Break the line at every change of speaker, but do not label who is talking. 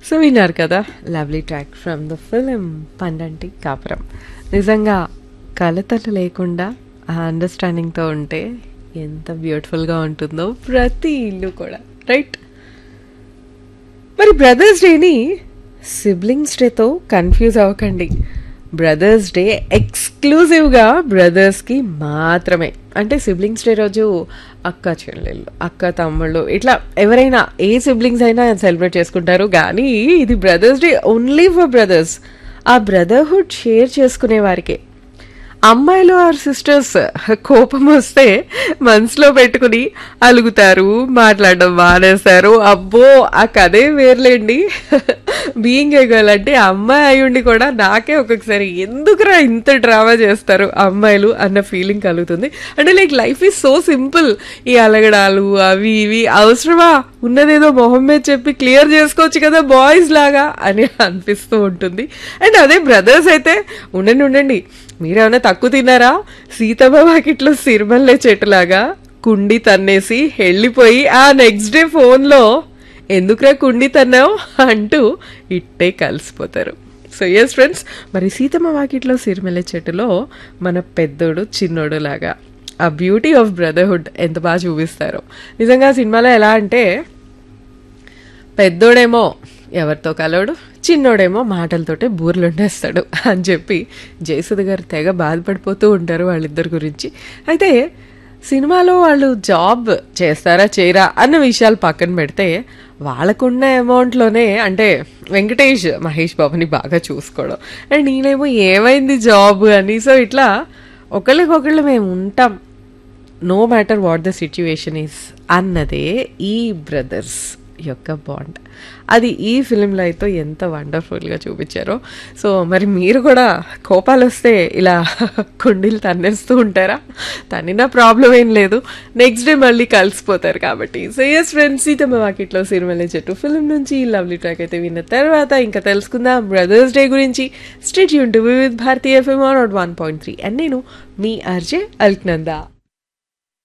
so విన్నారు కదా lovely track from the film Pandanti Kapuram నిజంగా కలతలు లేకుండా ఆ అండర్స్టాండింగ్తో ఉంటే ఎంత బ్యూటిఫుల్గా ఉంటుందో ప్రతి ఇల్లు కూడా రైట్ మరి బ్రదర్స్ డేని సిబ్లింగ్స్ డేతో కన్ఫ్యూజ్ అవ్వకండి బ్రదర్స్ డే ఎక్స్క్లూజివ్గా బ్రదర్స్కి మాత్రమే అంటే సిబ్లింగ్స్ డే రోజు అక్క చెల్లెళ్ళు అక్క తమ్ముళ్ళు ఇట్లా ఎవరైనా ఏ సిబ్లింగ్స్ అయినా సెలబ్రేట్ చేసుకుంటారు కానీ ఇది brothers day only for brothers ఆ బ్రదర్హుడ్ షేర్ చేసుకునే వారికే అమ్మాయిలు ఆర్ సిస్టర్స్ కోపం వస్తే మనసులో పెట్టుకుని అలుగుతారు మాట్లాడడం మానేస్తారు అబ్బో ఆ కథే వేర్లేండి బీయింగ్ ఏ గర్ల్ అంటే అమ్మాయి అయ్యుండి కూడా నాకే ఒక్కొక్కసారి ఎందుకురా ఇంత డ్రామా చేస్తారు అమ్మాయిలు అన్న ఫీలింగ్ కలుగుతుంది అంటే like life is so simple ఈ అలగడాలు అవి ఇవి అవసరమా ఉన్నదేదో మొహం మీద చెప్పి క్లియర్ చేసుకోవచ్చు కదా బాయ్స్ లాగా అని అనిపిస్తూ ఉంటుంది అండ్ అదే బ్రదర్స్ అయితే ఉండండి ఉండండి మీరేమైనా తక్కువ తిన్నారా సీతమ్మ వాకిట్లో సిరిమల్లె చెట్టులాగా కుండి తన్నేసి వెళ్ళిపోయి ఆ నెక్స్ట్ డే ఫోన్లో ఎందుకురా కుండి తన్నావు అంటూ ఇట్టే కలిసిపోతారు సో ఎస్ ఫ్రెండ్స్ మరి సీతమ్మ వాకిట్లో సిరిమల్లె చెట్టులో మన పెద్దోడు చిన్నోడు లాగా ఆ బ్యూటీ ఆఫ్ బ్రదర్హుడ్ ఎంత బాగా చూపిస్తారో నిజంగా సినిమాలో ఎలా అంటే పెద్దోడేమో ఎవరితో కలవడు చిన్నోడేమో మాటలతోటే బూర్లుండేస్తాడు అని చెప్పి జయసుధ గారు తెగ బాధపడిపోతూ ఉంటారు వాళ్ళిద్దరి గురించి అయితే సినిమాలో వాళ్ళు జాబ్ చేస్తారా చేయరా అన్న విషయాలు పక్కన పెడితే వాళ్ళకున్న అమౌంట్లోనే అంటే వెంకటేష్ మహేష్ బాబుని బాగా చూసుకోవడం అండ్ నేనేమో ఏమైంది జాబ్ అని సో ఇట్లా ఒకళ్ళకొకళ్ళు మేము ఉంటాం no matter what the situation is అన్నదే ఈ బ్రదర్స్ యొక్క బాండ్ అది ఈ ఫిలింలో అయితే ఎంత వండర్ఫుల్గా చూపించారో సో మరి మీరు కూడా కోపాలు వస్తే ఇలా కుండీలు తన్నేస్తూ ఉంటారా తన్నినా ప్రాబ్లం ఏం లేదు నెక్స్ట్ డే మళ్ళీ కలిసిపోతారు కాబట్టి సో ఎస్ ఫ్రెండ్స్ సీతమ్మ వాకిట్లో సిరిమల్లె చెట్టు ఫిలిం నుంచి ఈ లవ్లీ ట్రాక్ అయితే విన్న తర్వాత ఇంకా తెలుసుకుందాం బ్రదర్స్ డే గురించి స్టేట్ యూన్ to with Bharatiya FM one point three and నేను మీ అర్జే అల్క్నందా